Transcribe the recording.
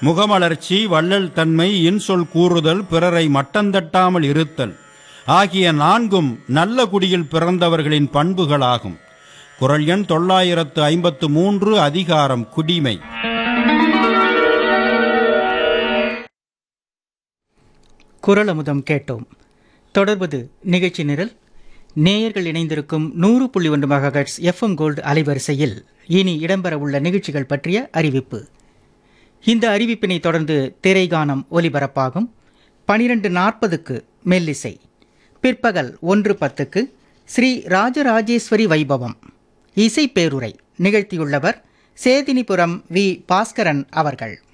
முகமலர்ச்சி வள்ளல் தன்மை இன்சொல் கூறுதல் பிறரை மட்டந்தட்டாமல் இருத்தல் ஆகிய நான்கும் நல்ல குடியில் பிறந்தவர்களின் பண்புகளாகும் குரல் எண் தொள்ளாயிரத்து ஐம்பத்து மூன்று அதிகாரம் குடிமை குரல் அமுதம் கேட்டோம் தொடர்வது நிகழ்ச்சி நிரல் நேயர்கள் இணைந்திருக்கும் நூறு புள்ளி ஒன்று மெகாஹெட்ஸ் எஃப்எம் கோல்டு அலைவரிசையில் இனி இடம்பெற உள்ள நிகழ்ச்சிகள் பற்றிய அறிவிப்பு இந்த அறிவிப்பினை தொடர்ந்து திரைகானம் ஒலிபரப்பாகும் பனிரெண்டு நாற்பதுக்கு மெல்லிசை பிற்பகல் ஒன்று பத்துக்கு ஸ்ரீ ராஜராஜேஸ்வரி வைபவம் இசை பேருரை நிகழ்த்தியுள்ளவர் சேதினிபுரம் வி பாஸ்கரன் அவர்கள்